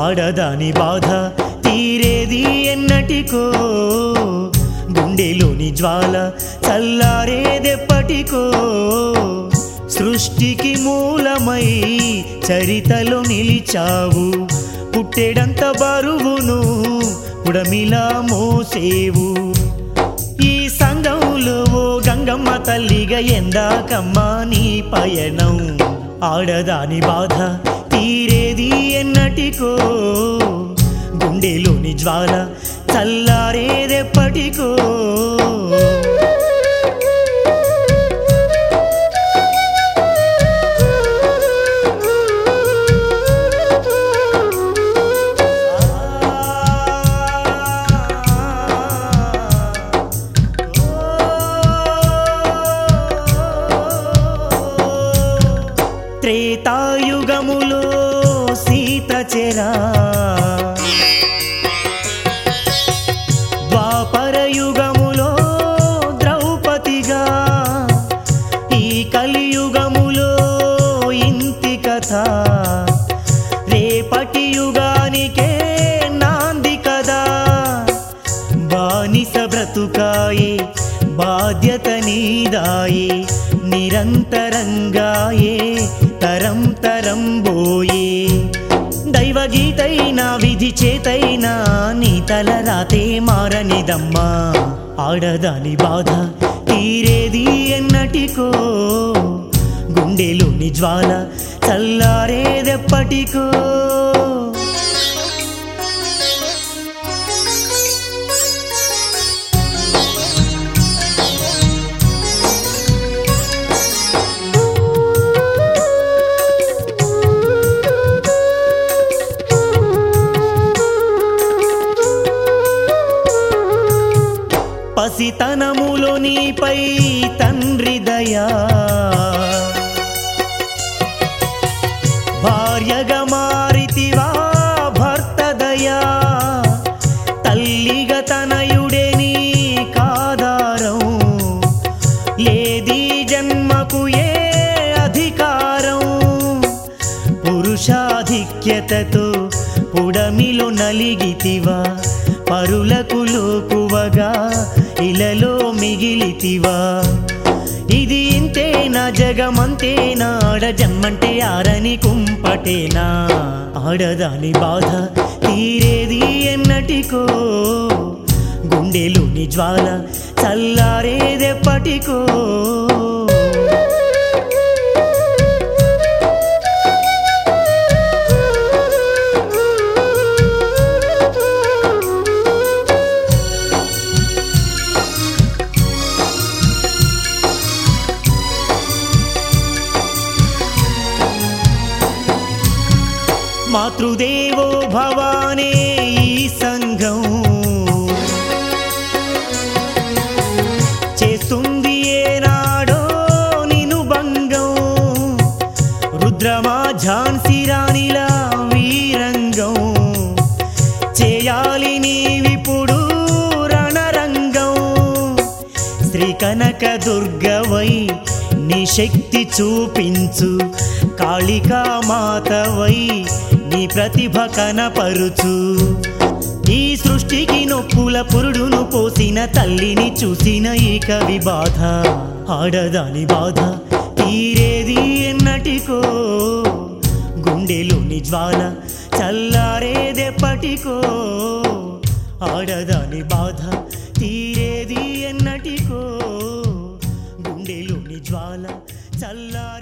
ఆడదాని బాధ తీరేది ఎన్నటికో గుండెలోని జ్వాల చల్లారేదెప్పటికో సృష్టికి మూలమై చరితలో నిలిచావు పుట్టెడంత బరువును పుడమిలా మోసేవు ఈ సంఘంలో ఓ గంగమ్మ తల్లిగా ఎందాకమ్మా నీ పయనం ఆడదాని బాధ తీరేది ఎన్నటికో గుండెలోని జ్వాల చల్లారేదెప్పటికో త్రేతాయుగములో సీత చెరా ద్వాపర యుగములో ద్రౌపదిగా ఈ కలియుగములో ఇంతి కథ రేపటి యుగానికే నాంది కదా బానిస బ్రతుకాయే బాధ్యత నీదాయే నిరంతరంగాయే తరం తరం బోయే దైవ గీతైనా విధి చేతైనా నీ తల రాతే మారనిదమ్మా ఆడదాని బాధ తీరేది ఎన్నటికో గుండెలోని జ్వాల చల్లారేదెప్పటికో పసితనములో నీపై తండ్రి దయా భార్యగా మారితివా భర్త దయా తల్లిగా తనయుడే నీ కాదారం లేది జన్మకు ఏ అధికారం పురుషాధిక్యతతో పుడమిలో నలిగితివా పరులకు లోకువగా ఇలలో మిగిలితివా ఇది ఇంతేనా జగమంతేనా ఆడ జమ్మంటే ఆరని కుంపటేనా ఆడదాని బాధ తీరేది ఎన్నటికో గుండెలోని జ్వాల చల్లారేదెప్పటికో మాతృదేవో భవానే ఈ సంఘం చేస్తుంది ఏనాడో నిను భంగం రుద్రమా ఝాన్సీ రాణిలా వీరంగం చేయాలి నీవిప్పుడు రణరంగం శ్రీ కనక దుర్గవై నీ శక్తి చూపించు కాళికా మాతవై నీ ప్రతిభ కనపరుచు ఈ సృష్టికి నొప్పుల పురుడును పోసిన తల్లిని చూసిన ఈ కవి బాధ ఆడదాని బాధ తీరేది ఎన్నటికో గుండెలోని జ్వాల చల్లారేదెప్పటికో ఆడదాని బాధ తీరేది ఎన్నటికో గుండెలోని జ్వాల చల్లారే